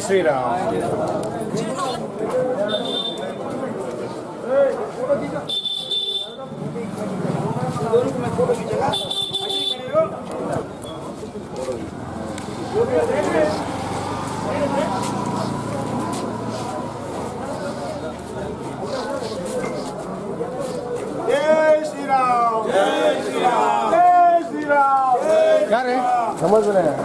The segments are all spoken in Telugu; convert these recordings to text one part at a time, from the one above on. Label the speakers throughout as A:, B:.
A: శ్రీరామ్ జై శ్రీరామ్ జై శ్రీరామ్ జై శ్రీరామ్ क्या रे समझ रहे हैं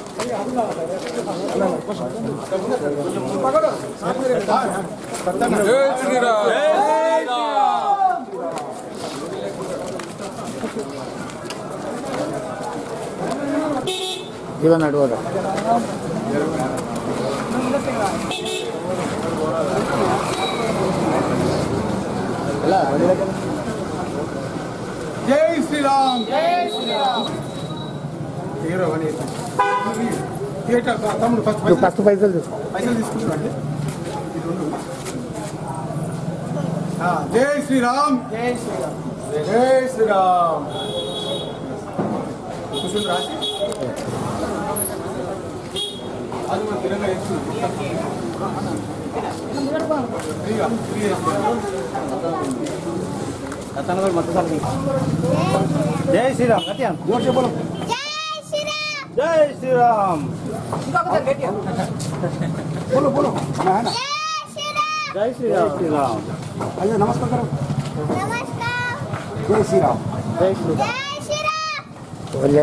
B: జై శ్రీరామ్
A: जीवन अडवड జై శ్రీరామ్ జై శ్రీరామ్ హీరో అని థియేటర్ తమ్ముడు ఫస్ట్ ఫస్ట్ పైసలు తీసుకో పైసలు తీసుకుంటున్నాండి ఈ రెండు ఆ, జై శ్రీరామ్ జై శ్రీరామ్ జై శ్రీరామ్ కూర్చుని రాసి అది మన తెలంగాణ ఎక్కువ. ఫ్రీగా, ఫ్రీ జై శ్రీరామ్ గట్టిగా జోర్ से बोलो जय श्री राम बोलो बोलो है ना जय श्री राम श्री राम आइए नमस्कार करो जय श्री राम जय श्री राम बोलिए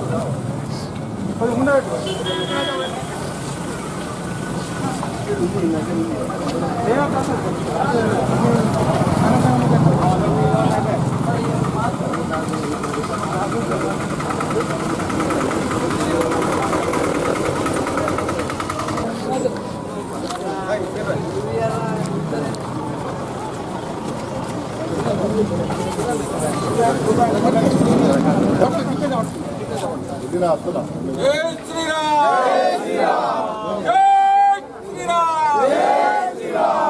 B: జై శ్రీరామ్ జై శ్రీరామ్ జై శ్రీరామ్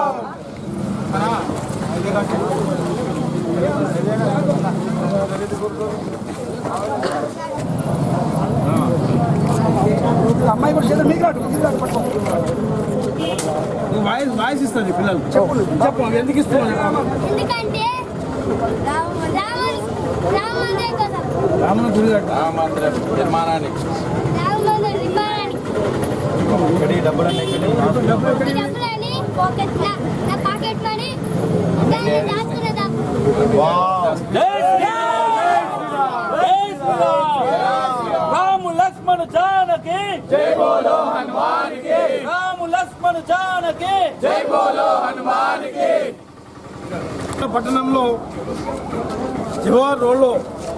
A: అమ్మాయి కూడా చేద్దాం మీకు రాదు మీకు రాదు పట్టుకో వాయిస్ వాయిస్ ఇస్తుంది పిల్లలు చెప్పు చెప్పు ఎందుకు ఇస్తున్నావు
C: ఎందుకంటే రామ రామ రామ మందిరం కోసం
A: రాముని గుడి కట్టు
B: రామందిర నిర్మాణానికి
C: రామ మందిరం నిర్మాణానికి
B: ఇక్కడి డబ్బులన్నీ ఇక్కడి
C: ఈ డబ్బులని పాకెట్ నా నా పాకెట్ మనీ దాన్ని దాచుకునే దాపు
B: జై రాము లక్ష్మణ జానకి జై బోలో హనుమాన్ కి రాము లక్ష్మణ జానకి జై బోలో హనుమాన్ కి
A: పట్టణంలో జవహర్ రోడ్లో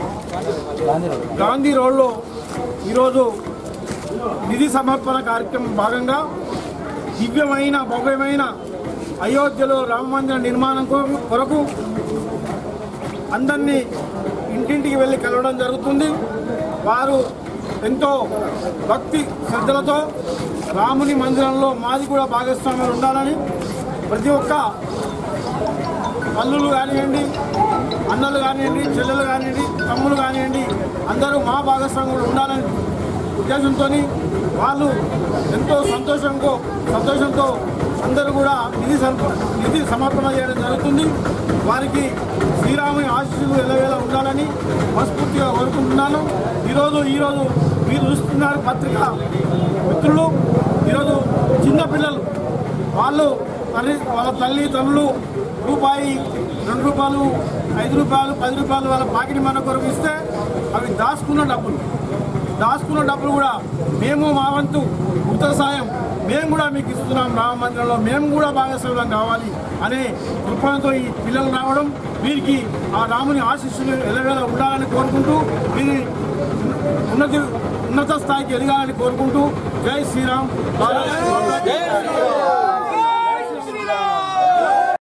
A: గాంధీ రోడ్లో ఈరోజు నిధి సమర్పణ కార్యక్రమం భాగంగా దివ్యమైన భవ్యమైన అయోధ్యలో రామ మందిర నిర్మాణం కొరకు- కొరకు అందరినీ ఇంటింటికి వెళ్ళి కలవడం జరుగుతుంది వారు ఎంతో భక్తి శ్రద్ధలతో రాముని మందిరంలో మాది కూడా భాగస్వామ్యం ఉండాలని ప్రతి ఒక్క అల్లులు కానివ్వండి అన్నలు కానివ్వండి చెల్లెలు కానివ్వండి తమ్ములు కానివ్వండి అందరూ మా భాగస్వాములు ఉండాలని ఉద్దేశంతో వాళ్ళు ఎంతో సంతోషంతో సంతోషంతో అందరూ కూడా నిధి సమర్ప నిధి సమర్పణ చేయడం జరుగుతుంది వారికి శ్రీరాముని ఆశీస్సులు ఎలవేళ ఉండాలని మనస్ఫూర్తిగా కోరుకుంటున్నాను ఈరోజు ఈరోజు మీరు చూస్తున్నారు పత్రిక మిత్రులు ఈరోజు చిన్నపిల్లలు వాళ్ళు తల్లి వాళ్ళ తల్లి తండ్రులు రూపాయి రెండు రూపాయలు ఐదు రూపాయలు పది రూపాయలు వాళ్ళ పాకెట్ మన కొరకు ఇస్తే అవి దాచుకున్న డబ్బులు దాచుకున్న డబ్బులు కూడా మేము మా వంతు ఉత్తర సాయం మేము కూడా మీకు ఇస్తున్నాం రామ మందిరంలో మేము కూడా భాగస్వామ్యం కావాలి అనే దృక్పథంతో ఈ పిల్లలు రావడం వీరికి ఆ రాముని ఆశీస్సులు ఎలవేళ ఉండాలని కోరుకుంటూ వీరి ఉన్నతి ఉన్నత స్థాయికి ఎదగాలని కోరుకుంటూ జై శ్రీరామ్ భారత్ మాతా కీ జై.